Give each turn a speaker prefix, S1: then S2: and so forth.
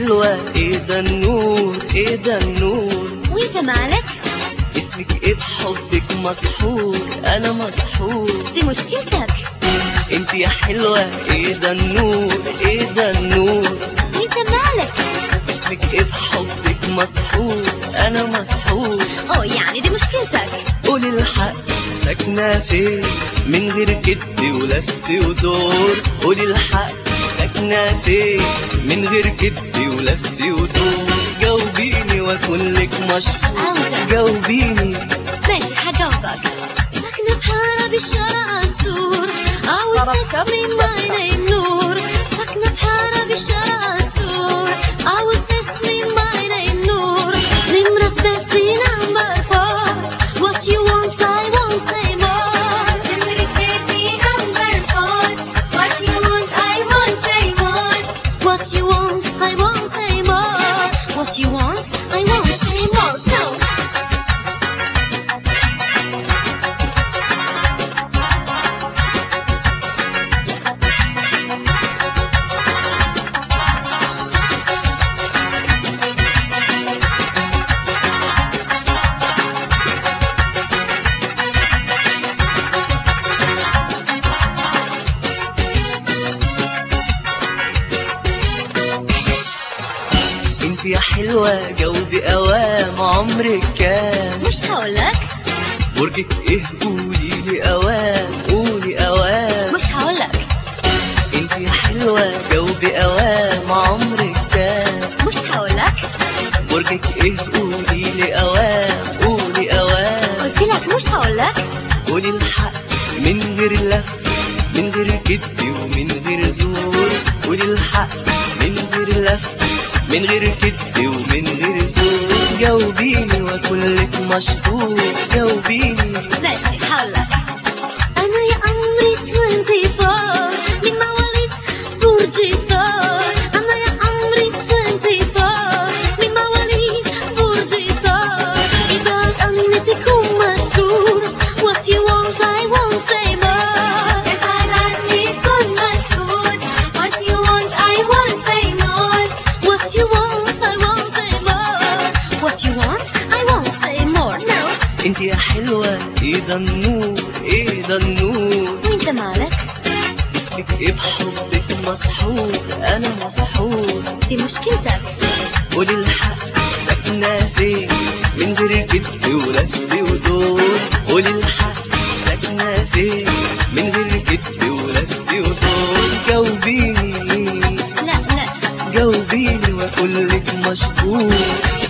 S1: حلوة ايه ده النور ايه ده النور
S2: وانت مالك
S1: اسمك ايه بحبك مسحور انا مسحور
S2: دي مشكلتك
S1: انت يا حلوة ايه ده النور ايه ده النور
S2: وانت مالك
S1: اسمك ايه بحبك مسحور انا مسحور
S2: اوه يعني دي مشكلتك
S1: قولي الحق ساكنة فين من غير كد ولف ودور قولي الحق ساكنة فين من غير كد ولف ودور جاوبيني واكون لك مشهور
S2: عاوزة.
S1: جاوبيني
S2: ماشي هجاوبك ساكنة بحارة بالشارع السور عاوز تسمي معنا النور ساكنة بحارة بالشارع السور عاوز تسمي معنا النور نمرة ستين نمبر فور What you want I won't say more نمرة ستين نمبر فور What you want I won't say more What you want I won't say more What you want I won't say more No
S1: انت يا حلوة جاوبي اوام عمرك كام
S2: مش هقولك
S1: برجك ايه قولي لي اوام قولي اوام
S2: مش هقولك
S1: انت يا حلوة جاوبي اوام عمرك كام
S2: مش هقولك
S1: برجك ايه قولي لي اوام قولي اوام
S2: قلت لك مش هقولك
S1: قولي الحق من غير لف من غير كد ومن غير زور قولي الحق من غير لف من غير كد ومن غير زور جاوبيني واكون لك مشهور جاوبيني
S2: ماشي هقولك أنا يا عمري 24 من مواليد برج الثور أنا يا عمري 24 من مواليد برج الثور إذا أني تكون مشهور What you want I won't say more إذا أني تكون مشهور What you want I won't say more What you want I won't say more What you want I won't say more No
S1: انت يا حلوة ايه ده النور ايه ده النور
S2: وانت مالك
S1: اسمك ايه بحبك مسحور انا مسحور
S2: دي مشكلتك
S1: قولي الحق ساكنة فين من غير كد ولف ودور قولي الحق ساكنة فين من غير كد ولف ودور جاوبيني
S2: لا لا
S1: جاوبيني واكون لك مشهور